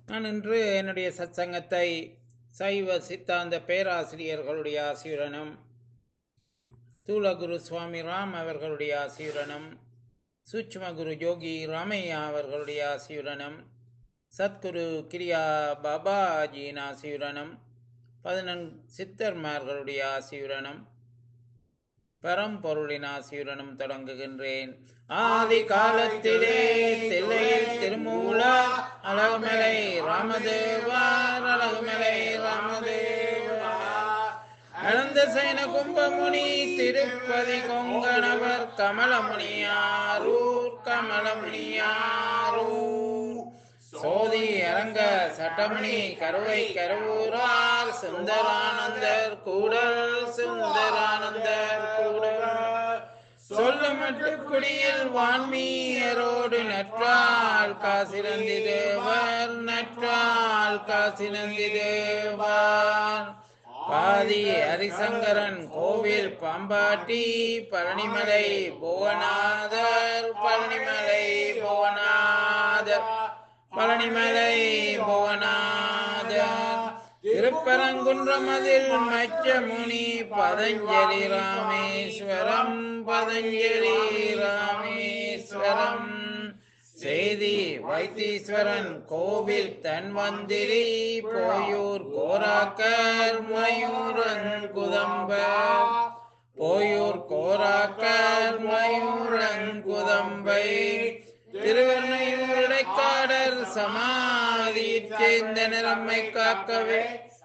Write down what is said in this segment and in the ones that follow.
நான் இன்று என்னுடைய சத்சங்கத்தை சைவ சித்தாந்த பேராசிரியர்களுடைய ஆசியுடனும் தூலகுரு சுவாமி ராம் அவர்களுடைய ஆசியுடனும் சூட்சும குரு யோகி ராமையா அவர்களுடைய ஆசியுடனும் சத்குரு கிரியா பாபாஜியின் ஆசியுடனும் பதினெண் சித்தர்மார்களுடைய ஆசியுடனும் பரம்பொருளின் ஆசியுடனும் தொடங்குகின்றேன் ஆதி காலத்திலே தில்லையில் திருமூலா அழகுமலை ராமதேவார் அழகுமலை ராமதேவா அனந்த சைன கும்பமுனி திருப்பதி கொங்கணவர் கமலமுனியாரூர் கமலமுனியாரூர் சோதி அரங்க சட்டமணி கருவை கருவூரார் சுந்தரானந்தர் கூடல் சுந்தரானந்தர் கூடல் சொல்லமட்டு குடியில் வான்மீயரோடு நற்றால் காசிரந்தி தேவர் நற்றால் காசிரந்தி தேவர் பாதி ஹரிசங்கரன் கோவில் பாம்பாட்டி பழனிமலை புவனாதர் பழனிமலை புவனாதர் பழனிமலை புவனாதர் திருப்பரங்குன்றமதில் மச்சமுனி பதஞ்சலி ராமேஸ்வரம் பதஞ்சலி ராமேஸ்வரம் செய்தி வைத்தீஸ்வரன் கோவில் தன்வந்திரி போயூர் கோராக்கர் மயூரன் குதம்பர் போயூர் கோராக்கர் மயூரன் குதம்பை திருவெண்ணையூர் இடைக்காடர் சமாதியைச் சேர்ந்த நிறம்மை காக்கவே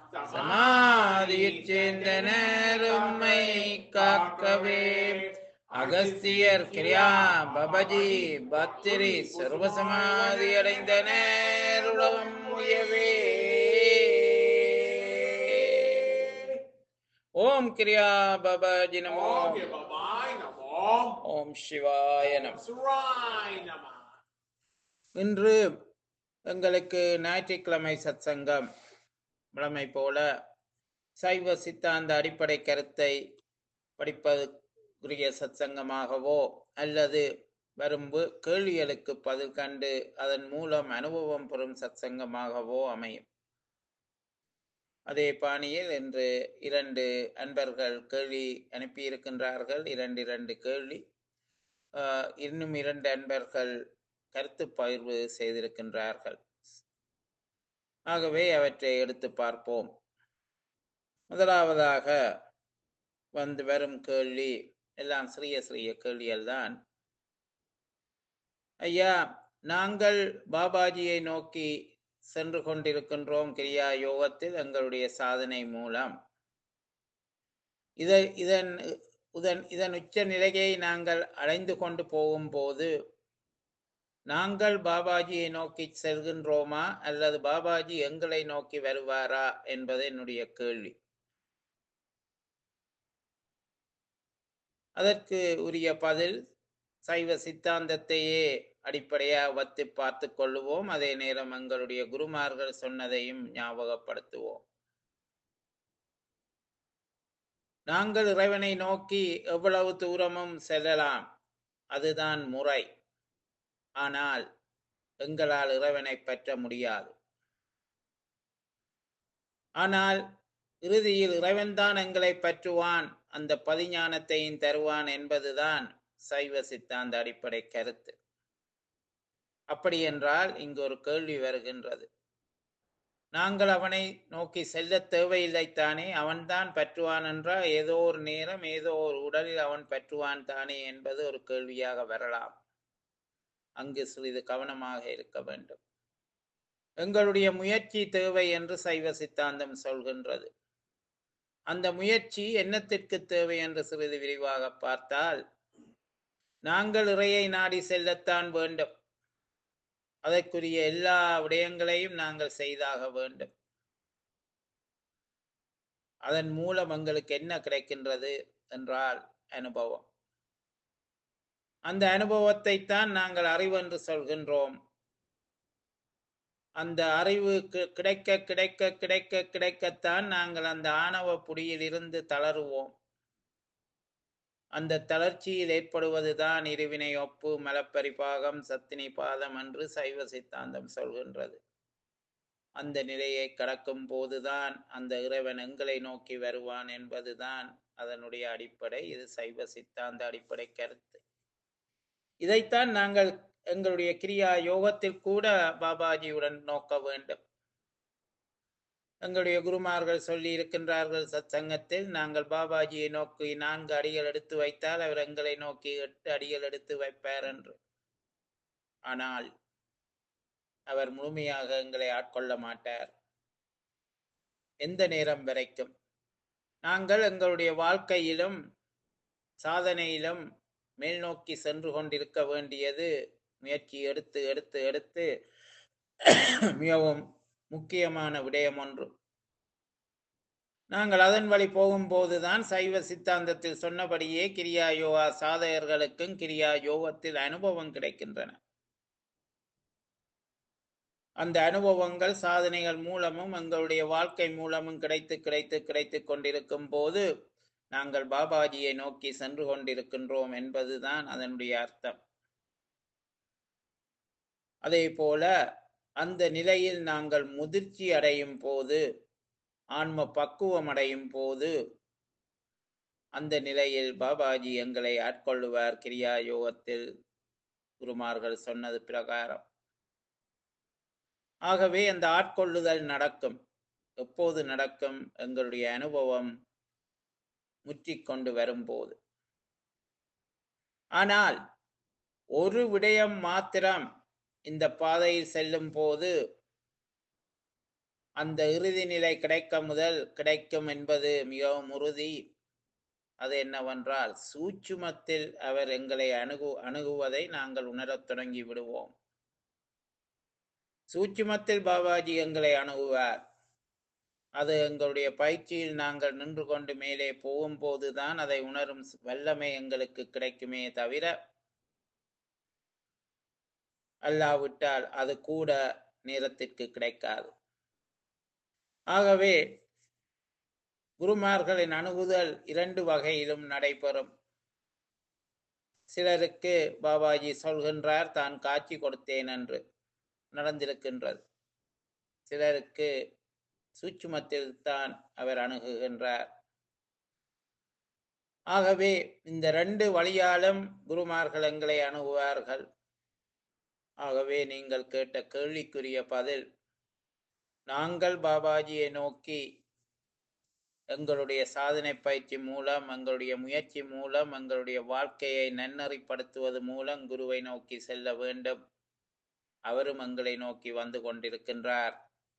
சமாதியைச் சேர்ந்த நேரம்மை காக்கவே அகஸ்தியர் கிரியா பபஜி பத்திரி சர்வசமாதி அடைந்த நேருலகம் உயவே ஓம் கிரியா பபஜி நமோ Om Yavavai Namo. ஓம் சிவாய நம Sarai Nama. இன்று எங்களுக்கு ஞாயிற்றுக்கிழமை சத்சங்கம் வழமை போல சைவ சித்தாந்த அடிப்படை கருத்தை படிப்பதற்குரிய சத்சங்கமாகவோ அல்லது வரும் வு- கேள்விகளுக்கு பதில் கண்டு அதன் மூலம் அனுபவம் பெறும் சத்சங்கமாகவோ அமையும் அதே பாணியில் இன்று இரண்டு அன்பர்கள் கேள்வி அனுப்பியிருக்கின்றார்கள் இரண்டு இரண்டு கேள்வி ஆஹ், இன்னும் இரண்டு அன்பர்கள் கருத்து பகிர்வு செய்திருக்கின்றார்கள் ஆகவே அவற்றை எடுத்து பார்ப்போம் முதலாவதாக வந்து வரும் கேள்வி எல்லாம் சிறிய சிறிய கேள்விகள் தான் ஐயா நாங்கள் பாபாஜியை நோக்கி சென்று கொண்டிருக்கின்றோம் கிரியா யோகத்தில் எங்களுடைய சாதனை மூலம் இதை இதன் இதன் இதன் உச்ச நிலையை நாங்கள் அடைந்து கொண்டு போகும்போது நாங்கள் பாபாஜியை நோக்கி செல்கின்றோமா அல்லது பாபாஜி எங்களை நோக்கி வருவாரா என்பது என்னுடைய கேள்வி அதற்கு உரிய பதில் சைவ சித்தாந்தத்தையே அடிப்படையாக வைத்து பார்த்து கொள்ளுவோம் அதே நேரம் எங்களுடைய குருமார்கள் சொன்னதையும் ஞாபகப்படுத்துவோம் நாங்கள் இறைவனை நோக்கி எவ்வளவு தூரமும் செல்லலாம் அதுதான் முறை ஆனால் எங்களால் இறைவனை பற்ற முடியாது ஆனால் இறுதியில் இறைவன்தான் எங்களை பற்றுவான் அந்த பதிஞானத்தையும் தருவான் என்பதுதான் சைவ சித்தாந்த அடிப்படை கருத்து அப்படி என்றால் இங்கு ஒரு கேள்வி வருகின்றது நாங்கள் அவனை நோக்கி செல்ல தேவையில்லை தானே அவன்தான் பற்றுவான் என்றால் ஏதோ ஒரு நேரம் ஏதோ ஒரு உடலில் அவன் பற்றுவான் தானே என்பது ஒரு கேள்வியாக வரலாம் அங்கு சிறிது கவனமாக இருக்க வேண்டும் எங்களுடைய முயற்சி தேவை என்று சைவ சித்தாந்தம் சொல்கின்றது அந்த முயற்சி என்னத்திற்கு தேவை என்று சிறிது விரிவாக பார்த்தால் நாங்கள் இறையை நாடி செல்லத்தான் வேண்டும் அதற்குரிய எல்லா விடயங்களையும் நாங்கள் செய்தாக வேண்டும் அதன் மூலம் எங்களுக்கு என்ன கிடைக்கின்றது என்றால் அனுபவம் அந்த அனுபவத்தை தான் நாங்கள் அறிவு என்று சொல்கின்றோம் அந்த அறிவு கி- கிடைக்க கிடைக்க கிடைக்க கிடைக்கத்தான் நாங்கள் அந்த ஆணவ புடியில் இருந்து தளருவோம் அந்த தளர்ச்சியில் ஏற்படுவதுதான் இருவினை ஒப்பு மலப்பரிபாகம் சத்தினி பாதம் என்று சைவ சித்தாந்தம் சொல்கின்றது அந்த நிலையை கடக்கும் போதுதான் அந்த இறைவன் எங்களை நோக்கி வருவான் என்பதுதான் அதனுடைய அடிப்படை இது சைவ சித்தாந்த அடிப்படை கருத்து இதைத்தான் நாங்கள் எங்களுடைய கிரியா யோகத்தில் கூட பாபாஜியுடன் நோக்க வேண்டும் எங்களுடைய குருமார்கள் சொல்லி இருக்கின்றார்கள் சத் சங்கத்தில் நாங்கள் பாபாஜியை நோக்கி நான்கு அடிகள் எடுத்து வைத்தால் அவர் எங்களை நோக்கி எட்டு அடிகள் எடுத்து வைப்பார் என்று ஆனால் அவர் முழுமையாக எங்களை ஆட்கொள்ள மாட்டார் எந்த நேரம் வரைக்கும் நாங்கள் எங்களுடைய வாழ்க்கையிலும் சாதனையிலும் மேல் நோக்கி சென்று கொண்டிருக்க வேண்டியது முயற்சி எடுத்து எடுத்து எடுத்து மிகவும் முக்கியமான விடயம் ஒன்று நாங்கள் அதன் வழி போகும்போதுதான் சைவ சித்தாந்தத்தில் சொன்னபடியே கிரியா யோகா சாதகர்களுக்கும் கிரியா யோகத்தில் அனுபவம் கிடைக்கின்றன அந்த அனுபவங்கள் சாதனைகள் மூலமும் எங்களுடைய வாழ்க்கை மூலமும் கிடைத்து கிடைத்து கிடைத்து கொண்டிருக்கும் போது நாங்கள் பாபாஜியை நோக்கி சென்று கொண்டிருக்கின்றோம் என்பதுதான் அதனுடைய அர்த்தம் அதே போல அந்த நிலையில் நாங்கள் முதிர்ச்சி அடையும் போது ஆன்ம பக்குவம் அடையும் போது அந்த நிலையில் பாபாஜி எங்களை ஆட்கொள்ளுவார் கிரியா யோகத்தில் குருமார்கள் சொன்னது பிரகாரம் ஆகவே அந்த ஆட்கொள்ளுதல் நடக்கும் எப்போது நடக்கும் எங்களுடைய அனுபவம் முற்றிக்கொண்டு வரும்போது ஆனால் ஒரு விடயம் மாத்திரம் இந்த பாதையில் செல்லும் போது அந்த இறுதி நிலை கிடைக்க முதல் கிடைக்கும் என்பது மிகவும் உறுதி அது என்னவென்றால் சூட்சுமத்தில் அவர் எங்களை அணுகு அணுகுவதை நாங்கள் உணரத் தொடங்கி விடுவோம் சூட்சுமத்தில் பாபாஜி எங்களை அணுகுவார் அது எங்களுடைய பயிற்சியில் நாங்கள் நின்று கொண்டு மேலே போகும்போதுதான் அதை உணரும் வல்லமை எங்களுக்கு கிடைக்குமே தவிர அல்லாவிட்டால் அது கூட நேரத்திற்கு கிடைக்காது ஆகவே குருமார்களின் அணுகுதல் இரண்டு வகையிலும் நடைபெறும் சிலருக்கு பாபாஜி சொல்கின்றார் தான் காட்சி கொடுத்தேன் என்று நடந்திருக்கின்றது சிலருக்கு சூட்சுமத்தில் தான் அவர் அணுகுகின்றார் ஆகவே இந்த ரெண்டு வழியாலும் குருமார்கள் எங்களை அணுகுவார்கள் ஆகவே நீங்கள் கேட்ட கேள்விக்குரிய பதில் நாங்கள் பாபாஜியை நோக்கி எங்களுடைய சாதனை பயிற்சி மூலம் எங்களுடைய முயற்சி மூலம் எங்களுடைய வாழ்க்கையை நன்னறிப்படுத்துவது மூலம் குருவை நோக்கி செல்ல வேண்டும் அவரும் எங்களை நோக்கி வந்து கொண்டிருக்கின்றார்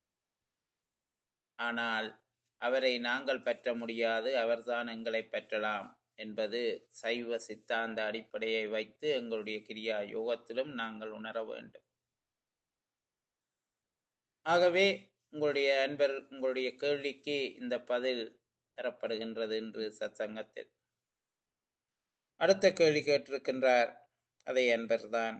ஆனால் அவரை நாங்கள் பெற்ற முடியாது அவர்தான் எங்களை பெற்றலாம் என்பது சைவ சித்தாந்த அடிப்படையை வைத்து எங்களுடைய கிரியா யோகத்திலும் நாங்கள் உணர வேண்டும் ஆகவே உங்களுடைய அன்பர் உங்களுடைய கேள்விக்கு இந்த பதில் தரப்படுகின்றது என்று சத்சங்கத்தில் அடுத்த கேள்வி கேட்டிருக்கின்றார் அதை அன்பர்தான்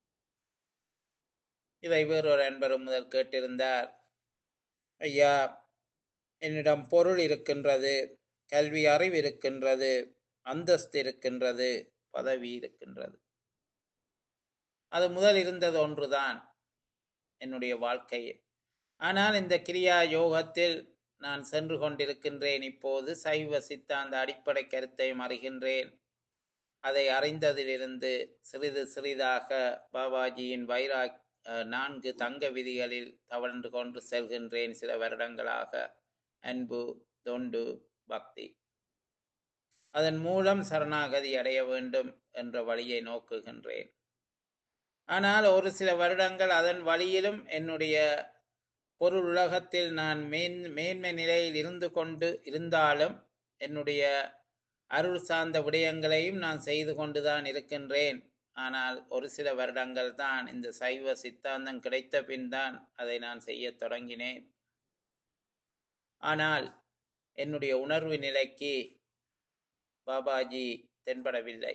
இதை வேறொரு அன்பரும் முதல் கேட்டிருந்தார் ஐயா என்னிடம் பொருள் இருக்கின்றது கல்வி அறிவு இருக்கின்றது அந்தஸ்து இருக்கின்றது பதவி இருக்கின்றது அது முதல் இருந்தது ஒன்றுதான் என்னுடைய வாழ்க்கையில் ஆனால் இந்த கிரியா யோகத்தில் நான் சென்று கொண்டிருக்கின்றேன் இப்போது சைவ சித்தாந்த அடிப்படை கருத்தையும் அறிகின்றேன் அதை அறிந்ததிலிருந்து சிறிது சிறிதாக பாபாஜியின் வைராக் நான்கு தங்க விதிகளில் தவழ்ந்து கொண்டு செல்கின்றேன் சில வருடங்களாக அன்பு தொண்டு பக்தி அதன் மூலம் சரணாகதி அடைய வேண்டும் என்ற வழியை நோக்குகின்றேன் ஆனால் ஒரு சில வருடங்கள் அதன் வழியிலும் என்னுடைய பொருள் உலகத்தில் நான் மேன் மேன்மை நிலையில் இருந்து கொண்டு இருந்தாலும் என்னுடைய அருள் சார்ந்த விடயங்களையும் நான் செய்து கொண்டுதான் இருக்கின்றேன் ஆனால் ஒரு சில வருடங்கள் தான் இந்த சைவ சித்தாந்தம் கிடைத்த பின் தான் அதை நான் செய்ய தொடங்கினேன் ஆனால் என்னுடைய உணர்வு நிலைக்கு பாபாஜி தென்படவில்லை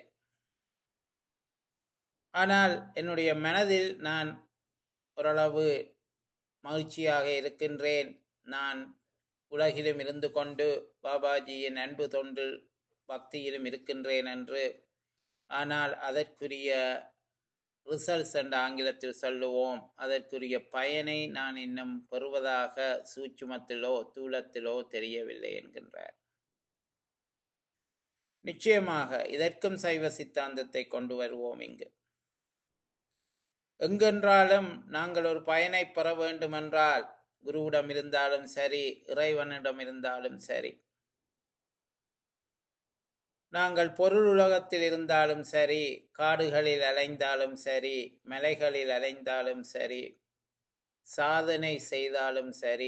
ஆனால் என்னுடைய மனதில் நான் ஓரளவு மகிழ்ச்சியாக இருக்கின்றேன் நான் உலகிலும் இருந்து கொண்டு பாபாஜியின் அன்பு தொண்டில் பக்தியிலும் இருக்கின்றேன் என்று ஆனால் அதற்குரிய ரிசல்ட்ஸ் என்ற ஆங்கிலத்தில் சொல்லுவோம் அதற்குரிய பயனை நான் இன்னும் பெறுவதாக சூட்சுமத்திலோ தூலத்திலோ தெரியவில்லை என்கின்றார் நிச்சயமாக இதற்கும் சைவ சித்தாந்தத்தை கொண்டு வருவோம் இங்கு எங்கென்றாலும் நாங்கள் ஒரு பயனை பெற வேண்டுமென்றால் குருவிடம் இருந்தாலும் சரி இறைவனிடம் இருந்தாலும் சரி நாங்கள் பொருள் உலகத்தில் இருந்தாலும் சரி காடுகளில் அலைந்தாலும் சரி மலைகளில் அலைந்தாலும் சரி சாதனை செய்தாலும் சரி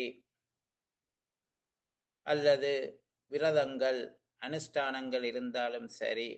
அல்லது விரதங்கள் அனுஷ்டானங்கள் இருந்தாலும் சரி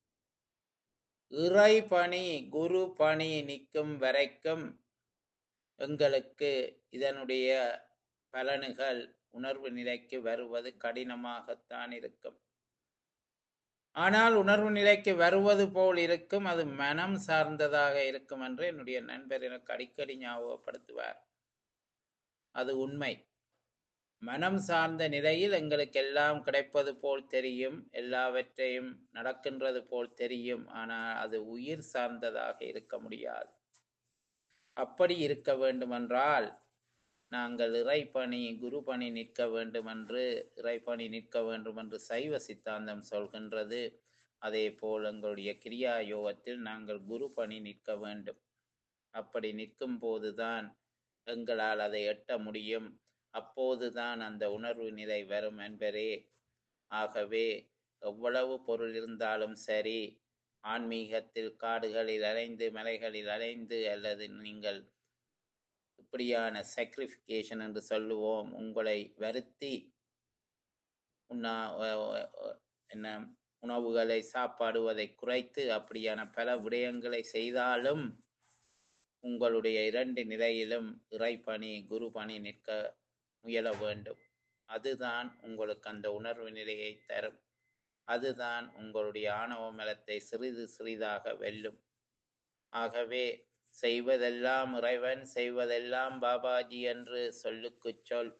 இறை பணி குரு பணி நிற்கும் வரைக்கும் எங்களுக்கு இதனுடைய பலன்கள் உணர்வு நிலைக்கு வருவது கடினமாகத்தான் இருக்கும் ஆனால் உணர்வு நிலைக்கு வருவது போல் இருக்கும் அது மனம் சார்ந்ததாக இருக்கும் என்று என்னுடைய நண்பர் எனக்கு அடிக்கடி ஞாபகப்படுத்துவார் அது உண்மை மனம் சார்ந்த நிலையில் எங்களுக்கு எல்லாம் கிடைப்பது போல் தெரியும் எல்லாவற்றையும் நடக்கின்றது போல் தெரியும் ஆனால் அது உயிர் சார்ந்ததாக இருக்க முடியாது அப்படி இருக்க வேண்டுமென்றால் நாங்கள் இறைப்பணி குரு பணி நிற்க வேண்டும் என்று இறைப்பணி நிற்க வேண்டும் என்று சைவ சித்தாந்தம் சொல்கின்றது அதே போல் எங்களுடைய கிரியா யோகத்தில் நாங்கள் குரு பணி நிற்க வேண்டும் அப்படி நிற்கும் போதுதான் எங்களால் அதை எட்ட முடியும் அப்போதுதான் அந்த உணர்வு நிலை வரும் என்பரே ஆகவே எவ்வளவு பொருள் இருந்தாலும் சரி ஆன்மீகத்தில் காடுகளில் அலைந்து மலைகளில் அலைந்து அல்லது நீங்கள் இப்படியான சாக்ரிஃபிகேஷன் என்று சொல்லுவோம் உங்களை வருத்தி உண்ணா என்ன உணவுகளை சாப்பாடுவதை குறைத்து அப்படியான பல விடயங்களை செய்தாலும் உங்களுடைய இரண்டு நிலையிலும் இறைப்பணி குரு பணி நிற்க முயல வேண்டும் அதுதான் உங்களுக்கு அந்த உணர்வு நிலையை தரும் அதுதான் உங்களுடைய ஆணவ மலத்தை சிறிது சிறிதாக வெல்லும் ஆகவே செய்வதெல்லாம் இறைவன் செய்வதெல்லாம் பாபாஜி என்று சொல்லுக்குச் சொல்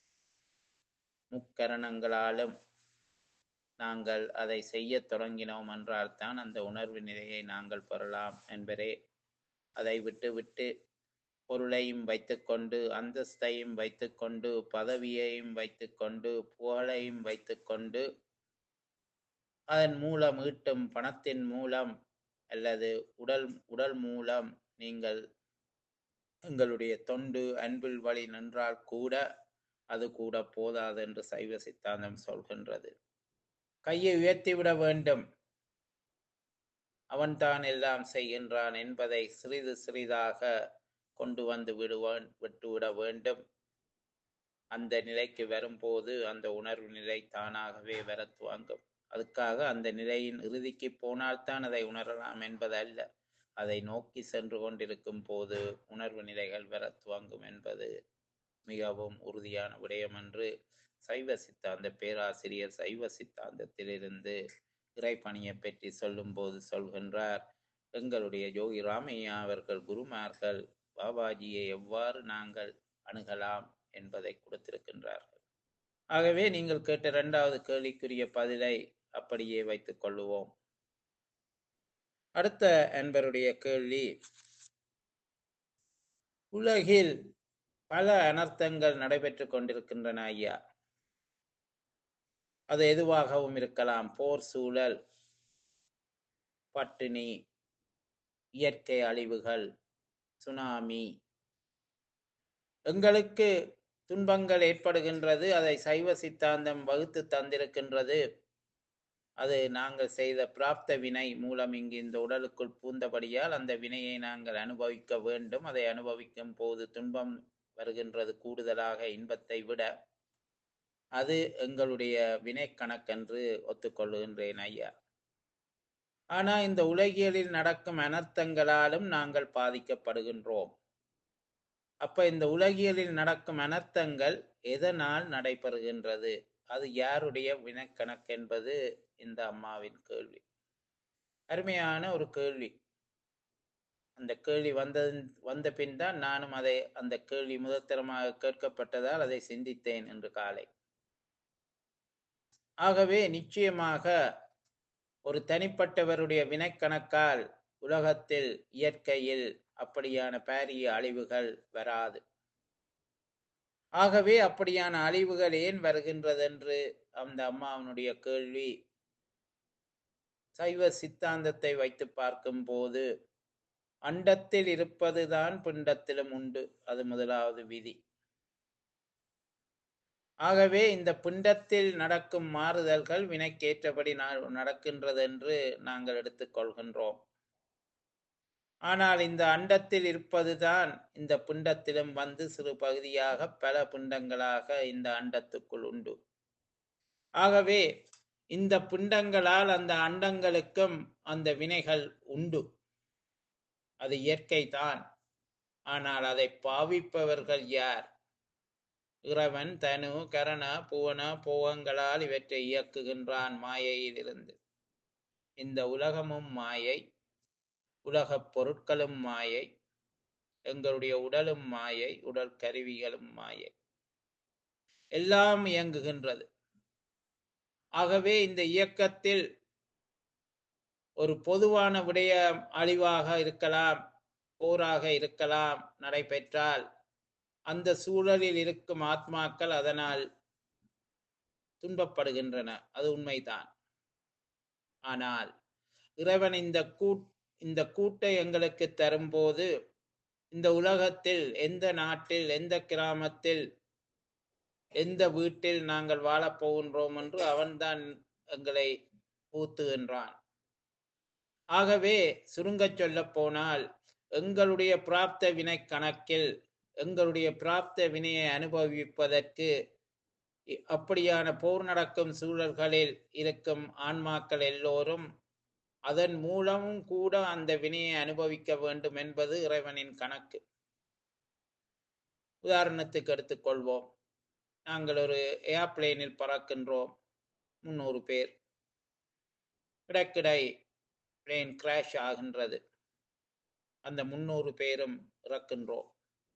முக்கரணங்களாலும் நாங்கள் அதை செய்ய தொடங்கினோம் என்றால் தான் அந்த உணர்வு நிலையை நாங்கள் பெறலாம் என்பரே அதை விட்டுவிட்டு பொருளையும் வைத்துக்கொண்டு அந்தஸ்தையும் வைத்துக்கொண்டு பதவியையும் வைத்துக்கொண்டு புகழையும் வைத்துக்கொண்டு அதன் மூலம் ஈட்டும் பணத்தின் மூலம் அல்லது உடல் உடல் மூலம் நீங்கள் எங்களுடைய தொண்டு அன்பில் வழி நின்றால் கூட அது கூட போதாது என்று சைவ சித்தாந்தம் சொல்கின்றது கையை உயர்த்திவிட வேண்டும் அவன்தான் எல்லாம் செய்கின்றான் என்பதை சிறிது சிறிதாக கொண்டு வந்து விடுவான் விட்டுவிட வேண்டும் அந்த நிலைக்கு வரும்போது அந்த உணர்வு நிலை தானாகவே வர துவங்கும் அதுக்காக அந்த நிலையின் இறுதிக்கு போனால்தான் அதை உணரலாம் என்பதல்ல அதை நோக்கி சென்று கொண்டிருக்கும் போது உணர்வு நிலைகள் வர துவங்கும் என்பது மிகவும் உறுதியான விடயம் என்று சைவ சித்தாந்த பேராசிரியர் சைவ சித்தாந்தத்திலிருந்து இறைப்பணியை பற்றி சொல்லும்போது சொல்கின்றார் எங்களுடைய யோகி ராமையா அவர்கள் குருமார்கள் பாபாஜியை எவ்வாறு நாங்கள் அணுகலாம் என்பதை கொடுத்திருக்கின்றார்கள் ஆகவே நீங்கள் கேட்ட இரண்டாவது கேள்விக்குரிய பதிலை அப்படியே வைத்துக் கொள்ளுவோம் அடுத்த அன்பருடைய கேள்வி உலகில் பல அனர்த்தங்கள் நடைபெற்று கொண்டிருக்கின்றன ஐயா அது எதுவாகவும் இருக்கலாம் போர் சூழல் பட்டினி இயற்கை அழிவுகள் சுனாமி எங்களுக்கு துன்பங்கள் ஏற்படுகின்றது அதை சைவ சித்தாந்தம் வகுத்து தந்திருக்கின்றது அது நாங்கள் செய்த பிராப்த வினை மூலம் இங்கு இந்த உடலுக்குள் பூந்தபடியால் அந்த வினையை நாங்கள் அனுபவிக்க வேண்டும் அதை அனுபவிக்கும் போது துன்பம் வருகின்றது கூடுதலாக இன்பத்தை விட அது எங்களுடைய வினை கணக்கென்று ஒத்துக்கொள்ளுகின்றேன் ஐயா ஆனா இந்த உலகியலில் நடக்கும் அனர்த்தங்களாலும் நாங்கள் பாதிக்கப்படுகின்றோம் அப்ப இந்த உலகியலில் நடக்கும் அனர்த்தங்கள் எதனால் நடைபெறுகின்றது அது யாருடைய வினக்கணக்கு என்பது இந்த அம்மாவின் கேள்வி அருமையான ஒரு கேள்வி அந்த கேள்வி வந்தது வந்த பின் தான் நானும் அதை அந்த கேள்வி முதற்தரமாக கேட்கப்பட்டதால் அதை சிந்தித்தேன் என்று காலை ஆகவே நிச்சயமாக ஒரு தனிப்பட்டவருடைய வினைக்கணக்கால் உலகத்தில் இயற்கையில் அப்படியான பாரிய அழிவுகள் வராது ஆகவே அப்படியான அழிவுகள் ஏன் வருகின்றதென்று அந்த அம்மாவனுடைய கேள்வி சைவ சித்தாந்தத்தை வைத்து பார்க்கும்போது அண்டத்தில் இருப்பதுதான் பிண்டத்திலும் உண்டு அது முதலாவது விதி ஆகவே இந்த பிண்டத்தில் நடக்கும் மாறுதல்கள் வினைக்கேற்றபடி நா- நடக்கின்றது என்று நாங்கள் எடுத்துக்கொள்கின்றோம் ஆனால் இந்த அண்டத்தில் இருப்பதுதான் இந்த பிண்டத்திலும் வந்து சிறு பகுதியாக பல பிண்டங்களாக இந்த அண்டத்துக்குள் உண்டு ஆகவே இந்த பிண்டங்களால் அந்த அண்டங்களுக்கும் அந்த வினைகள் உண்டு அது இயற்கை தான் ஆனால் அதை பாவிப்பவர்கள் யார் இறைவன் தனு கரண புவன போகங்களால் இவற்றை இயக்குகின்றான் மாயையிலிருந்து இந்த உலகமும் மாயை உலகப் பொருட்களும் மாயை எங்களுடைய உடலும் மாயை உடல் கருவிகளும் மாயை எல்லாம் இயங்குகின்றது ஆகவே இந்த இயக்கத்தில் ஒரு பொதுவான விடய அழிவாக இருக்கலாம் போராக இருக்கலாம் நடைபெற்றால் அந்த சூழலில் இருக்கும் ஆத்மாக்கள் அதனால் துன்பப்படுகின்றன அது உண்மைதான் ஆனால் இறைவன் இந்த கூட் இந்த கூட்டை எங்களுக்கு தரும்போது இந்த உலகத்தில் எந்த நாட்டில் எந்த கிராமத்தில் எந்த வீட்டில் நாங்கள் வாழப் போகின்றோம் என்று அவன்தான் எங்களை ஊத்துகின்றான் ஆகவே சுருங்கச் சொல்லப் போனால் எங்களுடைய பிராப்த வினை கணக்கில் எங்களுடைய பிராப்த வினையை அனுபவிப்பதற்கு இ- அப்படியான போர் நடக்கும் சூழல்களில் இருக்கும் ஆன்மாக்கள் எல்லோரும் அதன் மூலமும் கூட அந்த வினையை அனுபவிக்க வேண்டும் என்பது இறைவனின் கணக்கு உதாரணத்துக்கு எடுத்துக்கொள்வோம் நாங்கள் ஒரு ஏர்பிளேனில் பறக்கின்றோம் முந்நூறு பேர் இடக்கிடை பிளேன் கிராஷ் ஆகின்றது அந்த முந்நூறு பேரும் இறக்கின்றோம்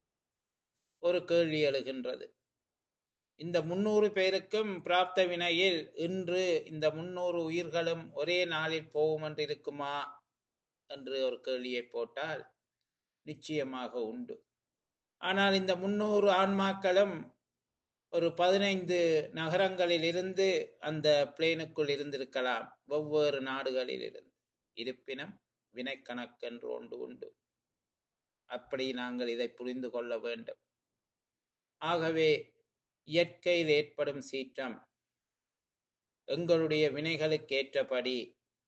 ஒரு கேள்வி எழுகின்றது இந்த முன்னூறு பேருக்கும் பிராப்த வினையில் இன்று இந்த முன்னூறு உயிர்களும் ஒரே நாளில் போகும் என்று இருக்குமா என்று ஒரு கேள்வியை போட்டால் நிச்சயமாக உண்டு ஆனால் இந்த முன்னூறு ஆன்மாக்களும் ஒரு பதினைந்து நகரங்களில் இருந்து அந்த பிளேனுக்குள் இருந்திருக்கலாம் வெவ்வேறு நாடுகளில் இருந்து இருப்பினும் வினைக்கணக்கென்று ஒன்று உண்டு அப்படி நாங்கள் இதை புரிந்து கொள்ள வேண்டும் ஆகவே இயற்கையில் ஏற்படும் சீற்றம் எங்களுடைய வினைகளுக்கு ஏற்றபடி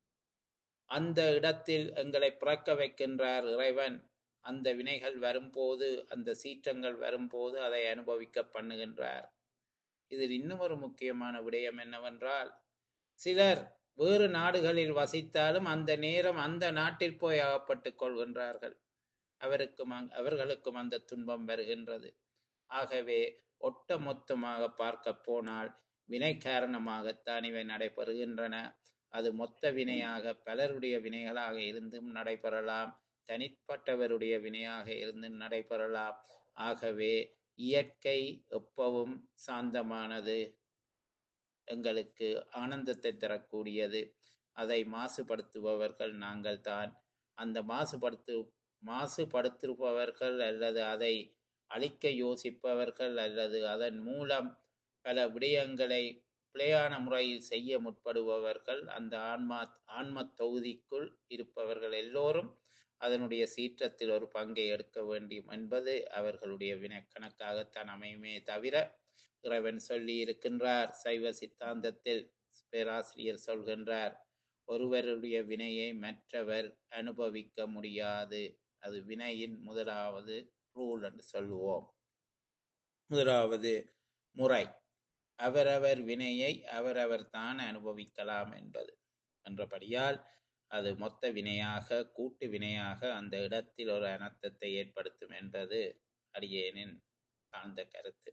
அந்த இடத்தில் எங்களை பிறக்க வைக்கின்றார் இறைவன் அந்த வினைகள் வரும்போது அந்த சீற்றங்கள் வரும்போது அதை அனுபவிக்க பண்ணுகின்றார் இதில் இன்னும் ஒரு முக்கியமான விடயம் என்னவென்றால் சிலர் வேறு நாடுகளில் வசித்தாலும் அந்த நேரம் அந்த நாட்டில் போய் அகப்பட்டுக் கொள்கின்றார்கள் அவருக்கும் அங்- அவர்களுக்கும் அந்த துன்பம் வருகின்றது ஆகவே ஒட்ட மொத்தமாக பார்க்க போனால் வினை காரணமாகத்தான் இவை நடைபெறுகின்றன அது மொத்த வினையாக பலருடைய வினைகளாக இருந்தும் நடைபெறலாம் தனிப்பட்டவருடைய வினையாக இருந்தும் நடைபெறலாம் ஆகவே இயற்கை எப்பவும் சாந்தமானது எங்களுக்கு ஆனந்தத்தை தரக்கூடியது அதை மாசுபடுத்துபவர்கள் நாங்கள் தான் அந்த மாசுபடுத்து மாசுபடுத்துபவர்கள் அல்லது அதை அழிக்க யோசிப்பவர்கள் அல்லது அதன் மூலம் பல விடயங்களை பிழையான முறையில் செய்ய முற்படுபவர்கள் அந்த ஆன்மா ஆன்ம தொகுதிக்குள் இருப்பவர்கள் எல்லோரும் அதனுடைய சீற்றத்தில் ஒரு பங்கை எடுக்க வேண்டும் என்பது அவர்களுடைய வினை கணக்காகத்தான் அமையுமே தவிர இறைவன் சொல்லி இருக்கின்றார் சைவ சித்தாந்தத்தில் பேராசிரியர் சொல்கின்றார் ஒருவருடைய வினையை மற்றவர் அனுபவிக்க முடியாது அது வினையின் முதலாவது ரூல் என்று சொல்லுவோம் முதலாவது முறை அவரவர் வினையை அவரவர் தான் அனுபவிக்கலாம் என்பது என்றபடியால் அது மொத்த வினையாக கூட்டு வினையாக அந்த இடத்தில் ஒரு அனர்த்தத்தை ஏற்படுத்தும் என்பது அடியேனின் ஆழ்ந்த கருத்து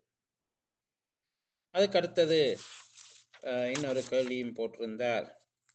அதுக்கடுத்தது அஹ், இன்னொரு கேள்வியும் போட்டிருந்தார்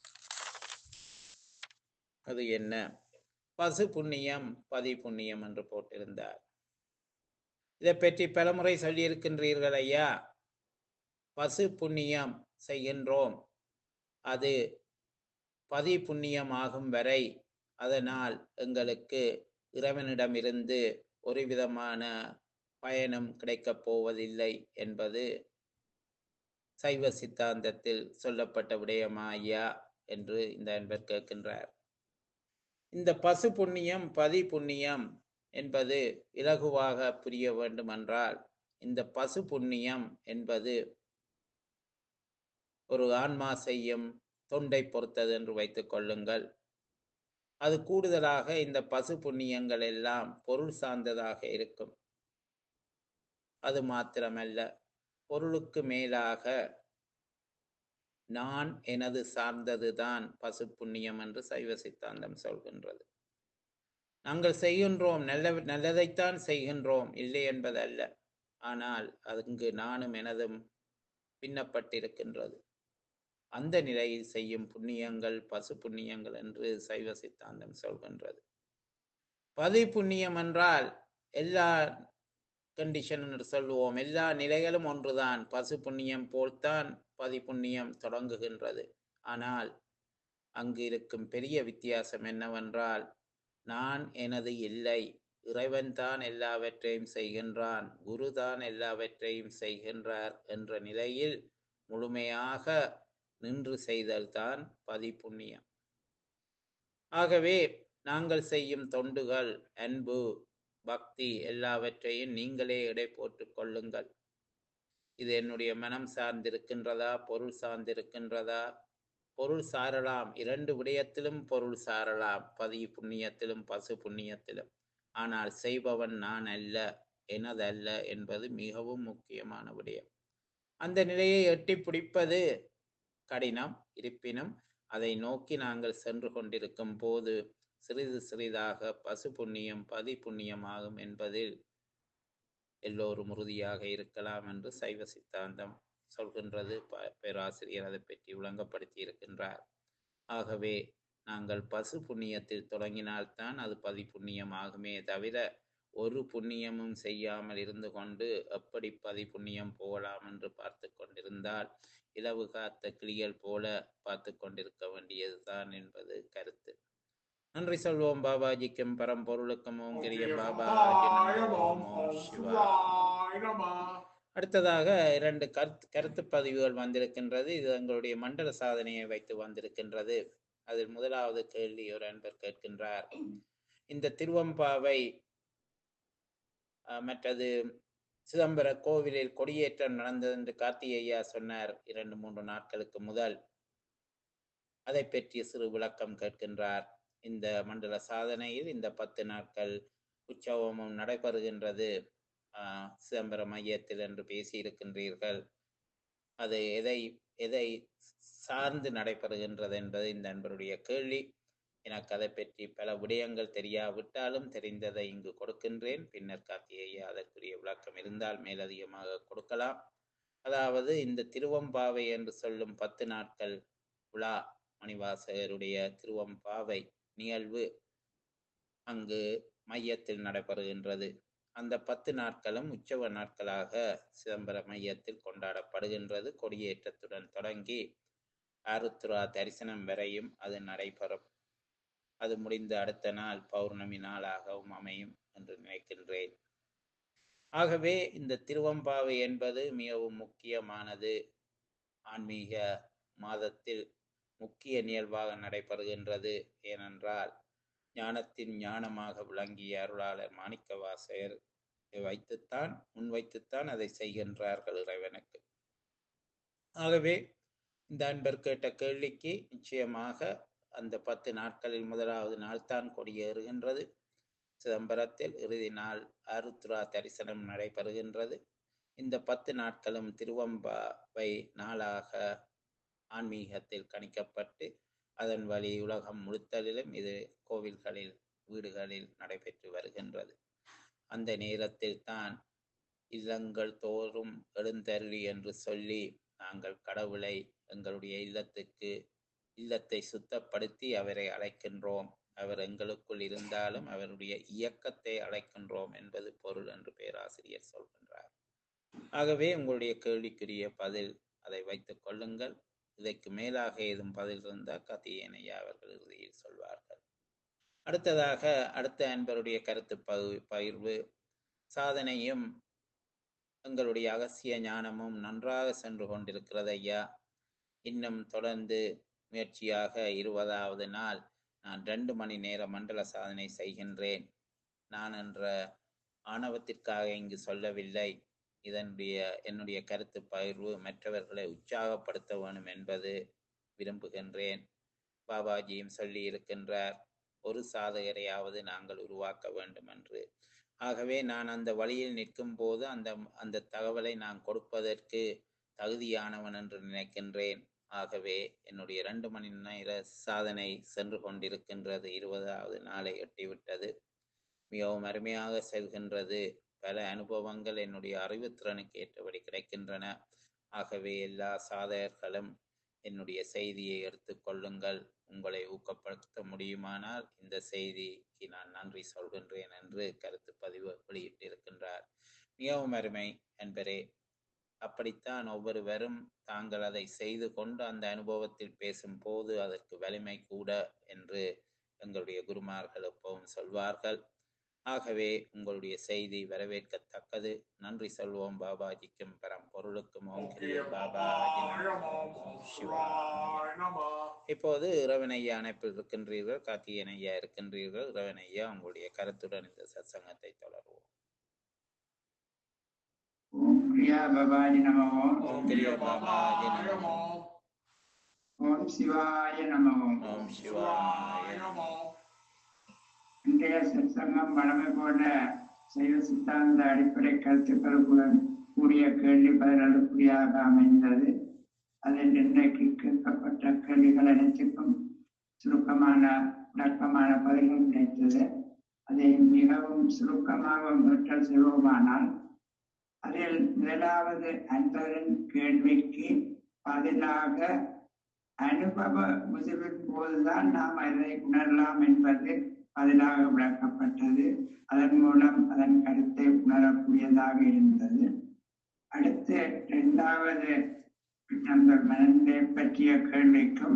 அது என்ன பசு புண்ணியம் பதி புண்ணியம் என்று போட்டிருந்தார் இதை பற்றி பலமுறை சொல்லியிருக்கின்றீர்கள் ஐயா பசு புண்ணியம் செய்கின்றோம் அது பதி புண்ணியம் ஆகும் வரை அதனால் எங்களுக்கு இறைவனிடமிருந்து ஒரு விதமான பயனும் கிடைக்கப் போவதில்லை என்பது சைவ சித்தாந்தத்தில் சொல்லப்பட்ட விடயமா ஐயா என்று இந்த அன்பர் கேட்கின்றார் இந்த பசு புண்ணியம் பதி புண்ணியம் என்பது இலகுவாக புரிய வேண்டுமென்றால் இந்த பசு புண்ணியம் என்பது ஒரு ஆன்மா செய்யும் தொண்டை பொறுத்தது என்று வைத்துக் கொள்ளுங்கள் அது கூடுதலாக இந்த பசு புண்ணியங்கள் எல்லாம் பொருள் சார்ந்ததாக இருக்கும் அது மாத்திரமல்ல பொருளுக்கு மேலாக நான் எனது சார்ந்ததுதான் பசு புண்ணியம் என்று சைவ சித்தாந்தம் சொல்கின்றது நாங்கள் செய்கின்றோம் நல்ல நல்லதைத்தான் செய்கின்றோம் இல்லை என்பதல்ல ஆனால் அங்கு நானும் எனதும் பின்னப்பட்டிருக்கின்றது அந்த நிலையில் செய்யும் புண்ணியங்கள் பசு புண்ணியங்கள் என்று சைவ சித்தாந்தம் சொல்கின்றது பதி புண்ணியம் என்றால் எல்லா கண்டிஷன் என்று சொல்லுவோம் எல்லா நிலைகளும் ஒன்றுதான் பசு புண்ணியம் போல்தான் பதி புண்ணியம் தொடங்குகின்றது ஆனால் அங்கு இருக்கும் பெரிய வித்தியாசம் என்னவென்றால் நான் எனது இல்லை இறைவன் தான் எல்லாவற்றையும் செய்கின்றான் குரு தான் எல்லாவற்றையும் செய்கின்றார் என்ற நிலையில் முழுமையாக நின்று செய்தல்தான் பதி புண்ணியம் ஆகவே நாங்கள் செய்யும் தொண்டுகள் அன்பு பக்தி எல்லாவற்றையும் நீங்களே எடை போட்டுக் கொள்ளுங்கள் இது என்னுடைய மனம் சார்ந்திருக்கின்றதா பொருள் சார்ந்திருக்கின்றதா பொருள் சாரலாம் இரண்டு விடயத்திலும் பொருள் சாரலாம் பதி புண்ணியத்திலும் பசு புண்ணியத்திலும் ஆனால் செய்பவன் நான் அல்ல எனதல்ல என்பது மிகவும் முக்கியமான விடயம் அந்த நிலையை எட்டி பிடிப்பது கடினம் இருப்பினும் அதை நோக்கி நாங்கள் சென்று கொண்டிருக்கும் போது சிறிது சிறிதாக பசு புண்ணியம் பதி புண்ணியமாகும் என்பதில் எல்லோரும் உறுதியாக இருக்கலாம் என்று சைவ சித்தாந்தம் சொல்கின்றது ப- பேராசிரியர் அதை பற்றி விளங்கப்படுத்தி இருக்கின்றார் ஆகவே நாங்கள் பசு புண்ணியத்தில் தொடங்கினால்தான் அது பதி புண்ணியம் ஆகுமே தவிர ஒரு புண்ணியமும் செய்யாமல் இருந்து கொண்டு எப்படி பதி புண்ணியம் போகலாம் என்று பார்த்து கொண்டிருந்தால் இலவு காத்த கிளிகள் போல பார்த்து கொண்டிருக்க வேண்டியதுதான் என்பது கருத்து நன்றி சொல்வோம் பாபாஜிக்கும் பரம்பொருளுக்கும் ஓம் கிரிய பாபாஜி நமோ ஓம் ஓம் சிவா அடுத்ததாக இரண்டு கருத்து கருத்து பதிவுகள் வந்திருக்கின்றது இது எங்களுடைய மண்டல சாதனையை வைத்து வந்திருக்கின்றது அதில் முதலாவது கேள்வி ஒரு அன்பர் கேட்கின்றார் இந்த திருவம்பாவை அஹ், மற்றது சிதம்பர கோவிலில் கொடியேற்றம் நடந்தது என்று கார்த்திகையா சொன்னார் இரண்டு மூன்று நாட்களுக்கு முதல் அதை பற்றிய சிறு விளக்கம் கேட்கின்றார் இந்த மண்டல சாதனையில் இந்த பத்து நாட்கள் உற்சவமும் நடைபெறுகின்றது ஆஹ், சிதம்பரம் மையத்தில் என்று பேசியிருக்கின்றீர்கள் அது எதை எதை சார்ந்து நடைபெறுகின்றது என்பது இந்த நண்பருடைய கேள்வி எனக்கு அதை பற்றி பல விடயங்கள் தெரியாவிட்டாலும் தெரிந்ததை இங்கு கொடுக்கின்றேன் பின்னர் கார்த்திகேயா அதற்குரிய விளக்கம் இருந்தால் மேலதிகமாக கொடுக்கலாம் அதாவது இந்த திருவம்பாவை என்று சொல்லும் பத்து நாட்கள் விழா மணிவாசகருடைய திருவம்பாவை நிகழ்வு அங்கு மையத்தில் நடைபெறுகின்றது அந்த பத்து நாட்களும் உற்சவ நாட்களாக சிதம்பர மையத்தில் கொண்டாடப்படுகின்றது கொடியேற்றத்துடன் தொடங்கி ஆருத்ரா தரிசனம் வரையும் அது நடைபெறும் அது முடிந்த அடுத்த நாள் பௌர்ணமி நாளாகவும் அமையும் என்று நினைக்கின்றேன் ஆகவே இந்த திருவம்பாவை என்பது மிகவும் முக்கியமானது ஆன்மீக மாதத்தில் முக்கிய நிகழ்வாக நடைபெறுகின்றது ஏனென்றால் ஞானத்தின் ஞானமாக விளங்கிய அருளாளர் மாணிக்கவாசகர் இதை வைத்துத்தான் முன்வைத்துத்தான் அதை செய்கின்றார்கள் இறைவனுக்கு ஆகவே இந்த அன்பர் கேட்ட கேள்விக்கு நிச்சயமாக அந்த பத்து நாட்களில் முதலாவது நாள் தான் கொடியேறுகின்றது சிதம்பரத்தில் இறுதி நாள் அருத்ரா தரிசனம் நடைபெறுகின்றது இந்த பத்து நாட்களும் திருவம்பாவை நாளாக ஆன்மீகத்தில் கணிக்கப்பட்டு அதன் வழி உலகம் முழுத்தலிலும் இது கோவில்களில் வீடுகளில் நடைபெற்று வருகின்றது அந்த நேரத்தில் தான் இல்லங்கள் தோறும் எழுந்தருளி என்று சொல்லி நாங்கள் கடவுளை எங்களுடைய இல்லத்துக்கு இல்லத்தை சுத்தப்படுத்தி அவரை அழைக்கின்றோம் அவர் எங்களுக்குள் இருந்தாலும் அவருடைய இயக்கத்தை அழைக்கின்றோம் என்பது பொருள் என்று பேராசிரியர் சொல்கின்றார் ஆகவே உங்களுடைய கேள்விக்குரிய பதில் அதை வைத்துக் கொள்ளுங்கள் இதற்கு மேலாக ஏதும் பதில் இருந்தால் கத்தியனையா அவர்கள் இறுதியில் சொல்வார்கள் அடுத்ததாக அடுத்த அன்பருடைய கருத்து பகு- பகிர்வு சாதனையும் எங்களுடைய அகசிய ஞானமும் நன்றாக சென்று கொண்டிருக்கிறது ஐயா இன்னும் தொடர்ந்து முயற்சியாக இருபதாவது நாள் நான் ரெண்டு மணி நேர மண்டல சாதனை செய்கின்றேன் நான் என்ற ஆணவத்திற்காக இங்கு சொல்லவில்லை இதனுடைய என்னுடைய கருத்து பகிர்வு மற்றவர்களை உற்சாகப்படுத்த வேண்டும் என்பது விரும்புகின்றேன் பாபாஜியும் சொல்லி இருக்கின்றார் ஒரு சாதகரையாவது நாங்கள் உருவாக்க வேண்டும் என்று ஆகவே நான் அந்த வழியில் நிற்கும் போது அந்த அந்த தகவலை நான் கொடுப்பதற்கு தகுதியானவன் என்று நினைக்கின்றேன் ஆகவே என்னுடைய இரண்டு மணி நேர சாதனை சென்று கொண்டிருக்கின்றது இருபதாவது நாளை எட்டிவிட்டது மிகவும் அருமையாக செல்கின்றது பல அனுபவங்கள் என்னுடைய அறிவுத்திறனுக்கு ஏற்றபடி கிடைக்கின்றன ஆகவே எல்லா சாதகர்களும் என்னுடைய செய்தியை எடுத்துக்கொள்ளுங்கள் உங்களை ஊக்கப்படுத்த முடியுமானால் இந்த செய்திக்கு நான் நன்றி சொல்கின்றேன் என்று கருத்து பதிவு வெளியிட்டிருக்கின்றார் மிகவும் அருமை என்பரே அப்படித்தான் ஒவ்வொருவரும் தாங்கள் அதை செய்து கொண்டு அந்த அனுபவத்தில் பேசும்போது அதற்கு வலிமை கூட என்று எங்களுடைய குருமார்கள் எப்பவும் சொல்வார்கள் ஆகவே உங்களுடைய செய்தி வரவேற்கத்தக்கது நன்றி சொல்வோம் பாபாஜிக்கும் பரம் பொருளுக்கும் ஓம் கிரிய பாபாஜி நமோ, ஓம் சிவாய நமோ. இப்போது இரவனையா அணைப்பில் இருக்கின்றீர்கள் கார்த்திகேயன் ஐயா இருக்கின்றீர்கள் இரவனையா உங்களுடைய கருத்துடன் இந்த சத்சங்கத்தை தொடர்வோம் ஓம் பிரியா பவாஜி நமோ ஓம் கிரிய பாபாஜி நமோ ஓம் சிவாய நமோ ஓம் சிவாய நமோ இன்றைய சத்சங்கம் வழமை போல சைவ சித்தாந்த அடிப்படை கருத்துக்களுடன் கூடிய கேள்வி பதிலளிப்படியாக அமைந்தது அதில் இன்றைக்கு கேட்கப்பட்ட கேள்விகள் அனைத்துக்கும் சுருக்கமான விளக்கமான பதில்கள் கிடைத்தது அதை மிகவும் சுருக்கமாக முற்றல் செய்வோமானால் அதில் முதலாவது அன்பரின் கேள்விக்கு பதிலாக அனுபவ முதிர்வின் போதுதான் நாம் அதை உணரலாம் என்பது பதிலாக விளக்கப்பட்டது அதன் மூலம் அதன் கருத்தை உணரக்கூடியதாக இருந்தது அடுத்து இரண்டாவது அந்த மனதை பற்றிய கேள்விக்கும்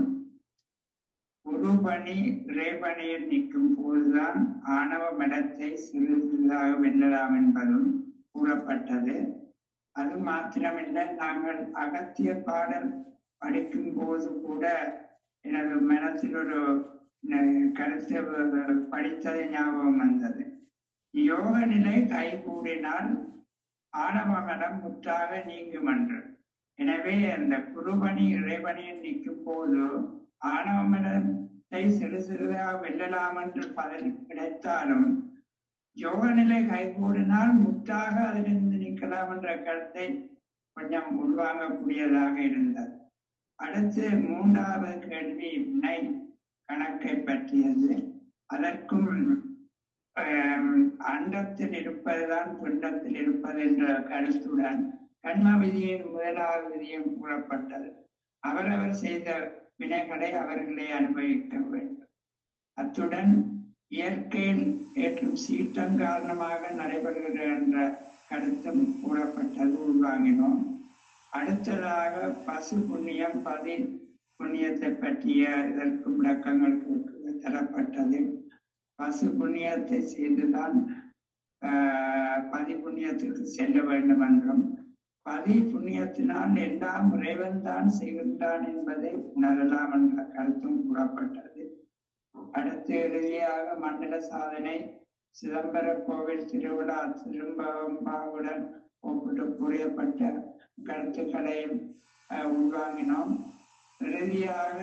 குருபணி இறைபணியில் நிற்கும் போதுதான் ஆணவ மடத்தை சிறு சிறிதாக வெல்லலாம் என்பதும் கூறப்பட்டது அது மாத்திரமில்லை நாங்கள் அகத்திய பாடல் படிக்கும் போது கூட எனது மனத்தில் ஒரு அஹ், கருத்து வ- படித்தது ஞாபகம் வந்தது யோக நிலை கைகூடினால் ஆணவ மனம் முற்றாக நீங்கும் என்று எனவே அந்த குருபணி இறைபணியில் நிற்கும் போது ஆணவ மனத்தை சிறு சிறிதாக வெல்லலாம் என்று பதில் கிடைத்தாலும் யோக நிலை கைகூடினால் முற்றாக அதிலிருந்து நிற்கலாம் என்ற கருத்தை கொஞ்சம் உள்வாங்கக்கூடியதாக இருந்தது அடுத்து மூன்றாவது கேள்வி வினை கணக்கை பற்றியது அதற்கும் ஆம், அண்டத்தில் இருப்பதுதான் பிண்டத்தில் இருப்பது என்ற கருத்துடன் கண்ம விதியின் முதலாவது விதியும் கூறப்பட்டது அவரவர் செய்த வினைகளை அவர்களே அனுபவிக்க வேண்டும் அத்துடன் இயற்கையில் ஏற்றும் சீற்றம் காரணமாக நடைபெறுகிற என்ற கருத்தும் கூறப்பட்டது உள்வாங்கினோம் அடுத்ததாக பசு புண்ணியம் பதி புண்ணியத்தை பற்றிய இதற்கு விளக்கங்கள் கு- தரப்பட்டது பசு புண்ணியத்தை செய்துதான் ஆஹ், பதி புண்ணியத்திற்கு செல்ல வேண்டும் என்றும் பதி புண்ணியத்தினால் எல்லாம் இறைவன் தான் செய்கின்றான் என்பதை உணரலாம் என்ற கருத்தும் கூறப்பட்டது அடுத்து இறுதியாக மண்டல சாதனை சிதம்பர கோவில் திருவிழா திரும்பவுடன் ஒப்பிட்டு புரியப்பட்ட கருத்துக்களையும் அஹ், உள்வாங்கினோம் இறுதியாக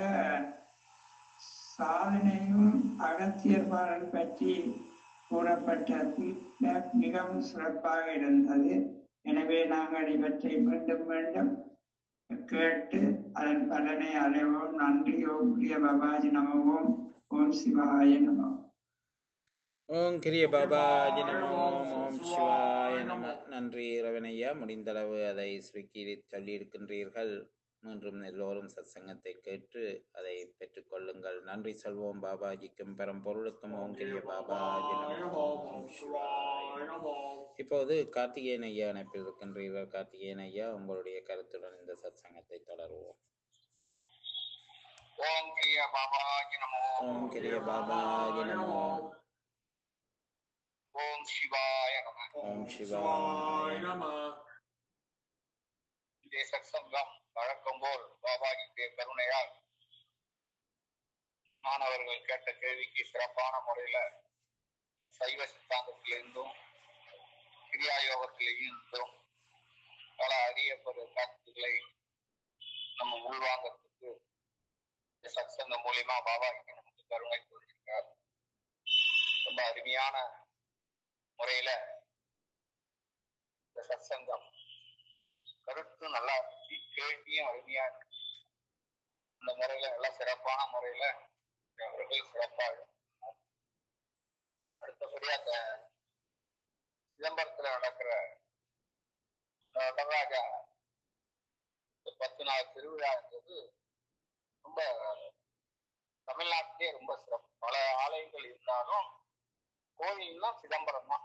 சாதனையும் அகத்தியர் பாடல் பற்றி கூறப்பட்ட feedback மிகவும் சிறப்பாக இருந்தது எனவே நாங்கள் இவற்றை மீண்டும் மீண்டும் கேட்டு அதன் பலனை அடைவோம் நன்றி ஓம் பிரிய பபாஜி நமவோம் ஓம் சிவாய நமோ ஓம் கிரிய பாபாஜி நமோ ஓம் சிவாய நம நன்றி ரவணையா முடிந்தளவு அதை சுருக்கி சொல்லி இருக்கின்றீர்கள் மீண்டும் எல்லோரும் சத்சங்கத்தை கேட்டு அதை பெற்றுக்கொள்ளுங்கள் நன்றி சொல்வோம் பாபாஜிக்கும் பெரும் பொருளுக்கும் ஓம் கிரிய பாபாஜி நமோ ஓம் சிவாய நமோ. இப்போது கார்த்திகேயன் ஐயா அணைப்பில் இருக்கின்றீர்கள் கார்த்திகேயன் ஐயா உங்களுடைய கருத்துடன் இந்த சத்சங்கத்தை தொடருவோம் ஓம் கிரிய பாபாஜி நமோ ஓம் கிரிய பாபாஜி நமோ ஓம் சிவாய நம ஓம் சிவாய நம இன்றைய சத்சங்கம் வழக்கம் போல் பாபாஜியுடைய கருணையால் மாணவர்கள் கேட்ட கேள்விக்கு சிறப்பான முறையில சைவ சித்தாந்தத்திலிருந்தும் கிரியா யோகத்திலிருந்தும் பல அரிய பெரு கருத்துக்களை நம்ம உள்வாங்கறதுக்கு இந்த சத்சங்கம் மூலியமா பாபாஜி நமக்கு கருணை கொடுத்திருக்கார் ரொம்ப அருமையான முறையில இந்த சத்சங்கம் கருத்து நல்லா இருந்துச்சு கேள்வியும் அருமையா இருந்துச்சு இந்த முறையில நல்லா சிறப்பான முறையில அவர்கள் சிறப்பா எழுதினார். அடுத்தபடியா அந்த சிதம்பரத்துல நடக்கிற அஹ், நடராஜா இந்த பத்து நாள் திருவிழான்றது ரொம்ப தமிழ்நாட்டிலே ரொம்ப சிறப்பு பல ஆலயங்கள் இருந்தாலும் கோயில்னா சிதம்பரம் தான்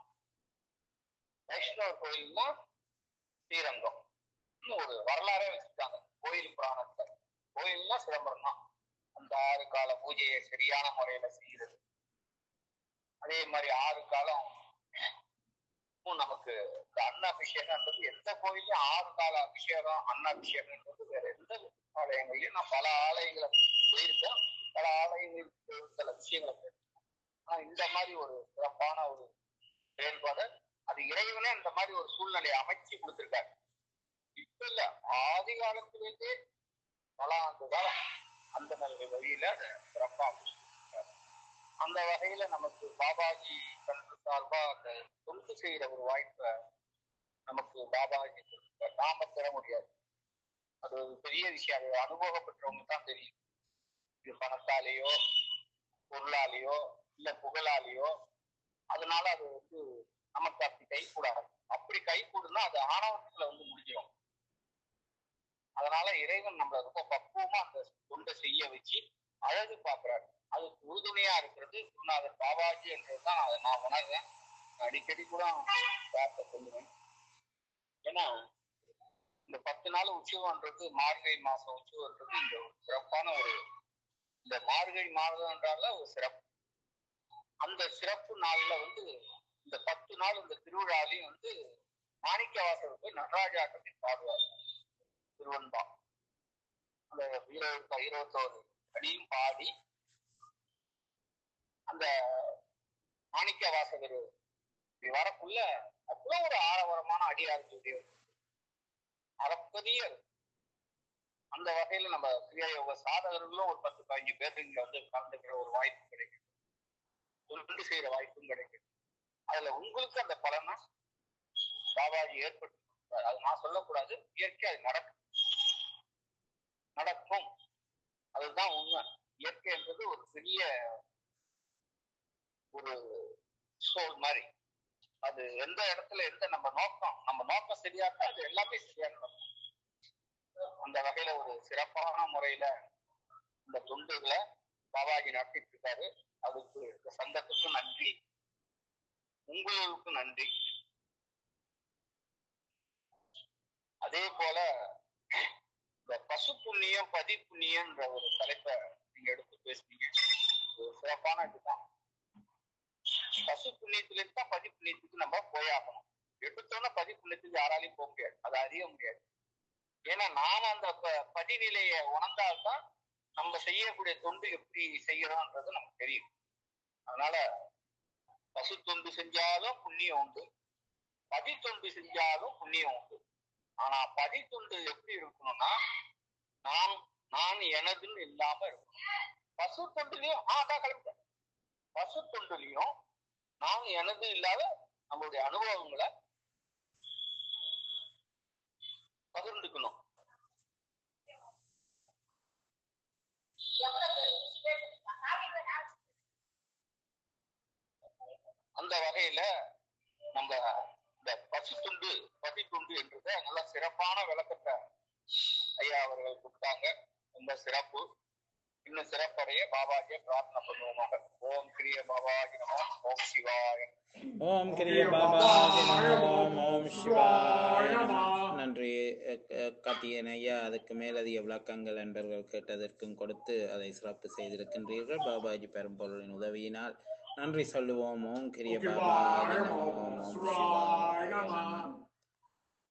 வைஷ்ணவ கோயில்னா ஸ்ரீரங்கம் இன்னும் ஒரு வரலாறே வச்சுட்டாங்க கோயில் புராணத்தை கோயில்னா சிதம்பரம் தான் அந்த ஆறு கால பூஜையை சரியான முறையில செய்யறது அதே மாதிரி ஆறு காலம் இன்னும் நமக்கு இந்த அன்ன அபிஷேகம்ன்றது எந்த கோயிலையும் ஆறு கால அபிஷேகம் அன்ன அபிஷேகம்ன்றது வேற எந்த ஆலயங்களையும் நான் பல ஆலயங்களை போயிருக்கேன் பல ஆலயங்களுக்கு சில விஷயங்களை கேட்டிருக்கேன். ஆனா இந்த மாதிரி ஒரு சிறப்பான ஒரு செயல்பாடு அது இறைவனே இந்த மாதிரி ஒரு சூழ்நிலையை அமைச்சு கொடுத்திருக்காரு இப்ப இல்ல ஆதி காலத்திலிருந்தே பல ஆண்டு காலம் அந்த நல்ல வழியில அதை சிறப்பா அமைச்சிருக்காரு. அந்த வகையில நமக்கு பாபாஜி தனது சார்பா அந்த தொண்டு செய்யற ஒரு வாய்ப்பை நமக்கு பாபாஜி கொடுத்திருக்காரு. நாம பெற முடியாது அது ஒரு பெரிய விஷயம் அது அனுபவப்பட்டவங்க தான் தெரியும் இது பணத்தாலேயோ பொருளாலேயோ இல்ல புகழாலேயோ அதனால அது வந்து நமக்கு அப்படி கை கூடாது அப்படி கை கூடுனா அது ஆணவத்துல வந்து முடிஞ்சிடும் அதனால இறைவன் நம்மள ரொம்ப பக்குவமா அந்த தொண்டை செய்ய வச்சு அழகு பார்க்கிறாரு அதுக்கு உறுதுணையா இருக்கிறது குருநாதர் பாபாஜி என்றதுதான் அதை நான் உணர்றேன் அடிக்கடி கூட வார்த்தை சொல்லுவேன் ஏன்னா இந்த பத்து நாள் உற்சவம்ன்றது மார்கழி மாசம் உற்சவம்ன்றது இந்த ஒரு சிறப்பான ஒரு இந்த மார்கழி மாதம் என்றால ஒரு சிறப்பு அந்த சிறப்பு நாள்ல வந்து இந்த பத்து நாள் இந்த திருவிழாலையும் வந்து மாணிக்க வாசகர் போய் நடராஜாட்டத்தை பாடுவார் திருவன்பா அந்த இருபத்தி இருபத்தோரு அடியும் பாடி அந்த மாணிக்க வாசகர் இப்படி வரக்குள்ள அவ்வளவு ஒரு ஆரவாரமான அடியார்களுடைய அளப்பரிய அந்த வகையில நம்ம கிரியா யோக சாதகர்களும் ஒரு பத்து பதினஞ்சு பேர் இங்க வந்து கலந்துக்கிற ஒரு வாய்ப்பு கிடைக்கும் தொண்டு செய்யற வாய்ப்பும் கிடைக்கும் அதுல உங்களுக்கு அந்த பலனை பாபாஜி ஏற்பட்டு அது நான் சொல்லக்கூடாது இயற்கை அது நடக்கும் நடக்கும் அதுதான் உண்மை இயற்கை என்பது ஒரு பெரிய ஒரு சோல் மாதிரி அது எந்த இடத்துல எந்த நம்ம நோக்கம் நம்ம நோக்கம் சரியா இருந்தா அது எல்லாமே சரியா நடக்கும் அந்த வகையில ஒரு சிறப்பான முறையில இந்த தொண்டுகளை பாபாஜி நடத்திட்டு இருக்காரு அதுக்கு இந்த சங்கத்துக்கும் நன்றி உங்களுக்கும் நன்றி அதே போல இந்த பசு புண்ணியம் பதி புண்ணியம்ன்ற ஒரு தலைப்பை நீங்க எடுத்து பேசுனீங்க ஒரு சிறப்பான இதுதான் பசு புண்ணியத்துல இருந்தா பதி புண்ணியத்துக்கு நம்ம போயாகணும் எடுத்தோன்னா பதி புண்ணியத்துக்கு யாராலையும் போக முடியாது அதை அறிய முடியாது ஏன்னா நாம அந்த ப- படிநிலையை உணர்ந்தால்தான் நம்ம செய்யக்கூடிய தொண்டு எப்படி செய்யறோம்ன்றது நமக்கு தெரியும் அதனால பசு தொண்டு செஞ்சாலும் புண்ணியம் உண்டு பதி தொண்டு செஞ்சாலும் புண்ணியம் உண்டு ஆனா பதி தொண்டு எப்படி இருக்கணும்னா நான் நான் எனதுன்னு இல்லாம இருக்கணும் பசு தொண்டுலயும் ஆ அதான் கிளம்பிட்டேன் பசு தொண்டுலயும் நான் எனது இல்லாத நம்மளுடைய அனுபவங்களை பகிர்ந்துக்கணும் அந்த வகையில நம்ம இந்த பசு துண்டு பசி துண்டு என்றத நல்ல சிறப்பான விளக்கத்தை ஐயா அவர்கள் கொடுத்தாங்க ரொம்ப சிறப்பு இன்னும் சிறப்படைய பாபாஜியை பிரார்த்தனை பண்ணுவோமாக ஓம் கிரிய பாபாஜி நமோ ஓம் சிவாய ஓம் கிரிய பாபாஜி நமோ ஓம் சிவாய நமோ நன்றி நன்றி அஹ், அஹ், கார்த்திகேயன் ஐயா அதுக்கு மேலதிக விளக்கங்கள் என்பவர்கள் கேட்டதற்கும் கொடுத்து அதை சிறப்பு செய்திருக்கின்றீர்கள் பாபாஜி பெரும்பொருளின் உதவியினால் நன்றி சொல்லுவோம் ஓம் கிரிய ஓகே பாபாஜி பாய் நமோ நமோ ஓம் சிவாய சிவாய நம நமோ